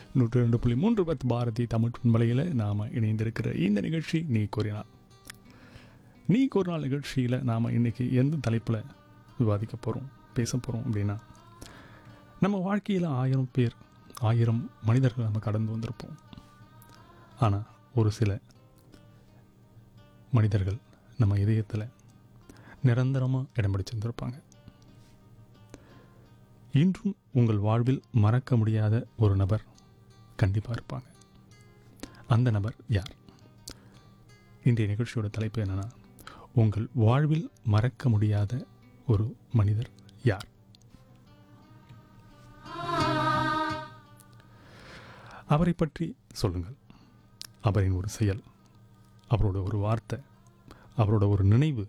நூற்றி ரெண்டு புள்ளி மூன்று பத்து பாரதி தமிழ் பண்பலையில் நாம் இணைந்திருக்கிற இந்த நிகழ்ச்சி நீ கூறினார் நீ கூறினார் நிகழ்ச்சியில் நாம் இன்றைக்கி எந்த தலைப்பில் விவாதிக்க போகிறோம் பேச போகிறோம் அப்படின்னா நம்ம வாழ்க்கையில் ஆயிரம் பேர் ஆயிரம் மனிதர்கள் நம்ம கடந்து வந்திருப்போம் ஆனால் ஒரு சில மனிதர்கள் நம்ம இதயத்தில் நிரந்தரமாக இடம் பிடிச்சிருந்திருப்பாங்க இன்றும் உங்கள் வாழ்வில் மறக்க முடியாத ஒரு நபர் கண்டிப்பாக இருப்பாங்க அந்த நபர் யார் இன்றைய நிகழ்ச்சியோட தலைப்பு என்னென்னா உங்கள் வாழ்வில் மறக்க முடியாத ஒரு மனிதர் யார் அவரை பற்றி சொல்லுங்கள் அவரின் ஒரு செயல் அவரோட ஒரு வார்த்தை அவரோட ஒரு நினைவு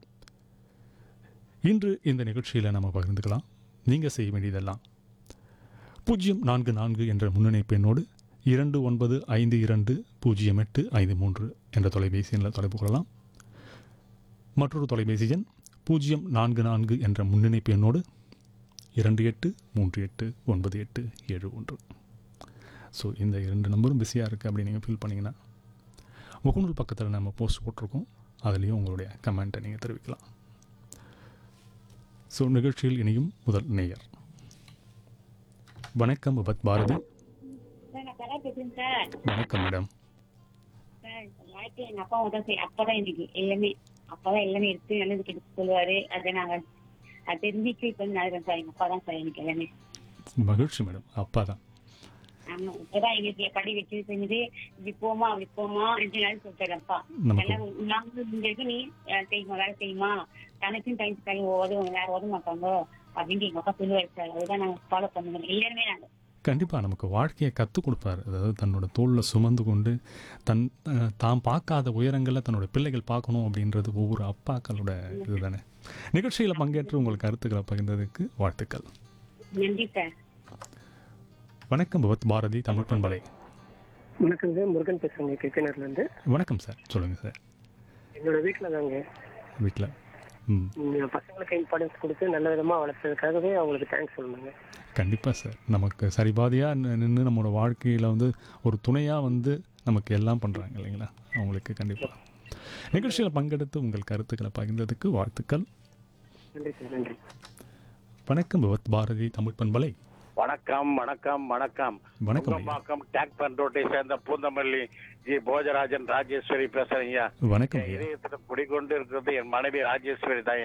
இன்று இந்த நிகழ்ச்சியில் நம்ம பகிர்ந்துக்கலாம் நீங்கள் செய்ய வேண்டியதெல்லாம் பூஜ்ஜியம் நான்கு நான்கு என்ற முன்னணிப்பு எண்ணோடு இரண்டு ஒன்பது ஐந்து இரண்டு பூஜ்ஜியம் எட்டு ஐந்து மூன்று என்ற தொலைபேசி எண்ணில் தொடர்பு கொள்ளலாம் மற்றொரு தொலைபேசி எண் பூஜ்ஜியம் நான்கு நான்கு என்ற முன்னிணைப்பு எண்ணோடு இரண்டு எட்டு மூன்று எட்டு ஒன்பது எட்டு ஏழு ஒன்று ஸோ இந்த இரண்டு நம்பரும் பிஸியாக இருக்குது அப்படின்னு நீங்கள் ஃபீல் பண்ணிங்கன்னா முகநூல் பக்கத்தில் நம்ம போஸ்ட் போட்டிருக்கோம் அதுலேயும் உங்களுடைய கமெண்ட்டை நீங்கள் தெரிவிக்கலாம் ஸோ நிகழ்ச்சியில் இணையும் முதல் நேயர் வணக்கம் விபத் பாரதி சார் நான் கலா பேசுறேன் சார் வணக்கம் மேடம் சார் வாழ்க்கை எங்க அப்பா தான் சார் அப்பதான் எனக்கு எல்லாமே அப்பதான் எல்லாமே எடுத்து நல்லது கெடுத்து சொல்லுவாரு அதை நாங்க அது தெரிஞ்சுட்டு இப்ப வந்து நடக்கிறேன் சார் எங்க அப்பா தான் சார் எனக்கு எல்லாமே மகிழ்ச்சி மேடம் அப்பா தான் ஆமா இப்பதான் எங்களுக்கு படி வச்சு செஞ்சு இப்படி போமா அப்படி போமா ரெண்டு நாள் சொல்லிட்டாரு அப்பா நமக்கு எல்லாம் நாங்க இங்க இருக்கு நீ அஹ், செய்யுமா வேலை செய்யுமா தனக்கும் டைம் கை ஓதும் யாரும் ஓத மாட்டாங்க அப்படின்னு எங்க அப்பா சொல்லுவாரு சார் அதுதான் நாங்க ஃபாலோ பண்ணுவோம் எல்லாருமே நாங்க கண்டிப்பாக நமக்கு வாழ்க்கையை கற்றுக் கொடுப்பார் அதாவது தன்னோட தோளில் சுமந்து கொண்டு தன் அஹ், தாம் பார்க்காத உயரங்களை தன்னோட பிள்ளைகள் பார்க்கணும் அப்படின்றது ஒவ்வொரு அப்பாக்களோட இதுதானே நிகழ்ச்சியில் பங்கேற்று உங்கள் கருத்துக்களை பகிர்ந்ததுக்கு வாழ்த்துக்கள் நன்றி சார் வணக்கம் பகவத் பாரதி தமிழ் பண்பலை வணக்கம் சார் முருகன் பேசுறேங்க கிருப்பினர்ல இருந்து வணக்கம் சார் சொல்லுங்கள் சார் என்னோட வீட்டில் தாங்க வீட்டில் ம் ம், பசங்களுக்கு இம்பார்ட்டன்ஸ் கொடுத்து நல்ல விதமா வளர்த்ததுக்காகவே அவங்களுக்கு தேங்க்ஸ் சொல்லணுங்க கண்டிப்பாக சார் நமக்கு சரிபாதியாக நின்று நம்மளோட வாழ்க்கையில் வந்து ஒரு துணையாக வந்து நமக்கு எல்லாம் பண்ணுறாங்க இல்லைங்களா அவங்களுக்கு கண்டிப்பாக நிகழ்ச்சியில் பங்கெடுத்து உங்கள் கருத்துக்களை பகிர்ந்ததுக்கு வாழ்த்துக்கள் நன்றி சார் நன்றி வணக்கம் பகவத் பாரதி தமிழ் பண்பலை வணக்கம் வணக்கம் வணக்கம் வணக்கம் ஐயா. நுங்கம்பாக்கம் டேக் பண்ரோட்டை சேர்ந்த பூந்தமல்லி ஜி போஜராஜன் ராஜேஸ்வரி பேசுறீங்க வணக்கம் என் ஐயா இதயத்துல குடிகொண்டு இருக்கிறது என் மனைவி ராஜேஸ்வரி தான்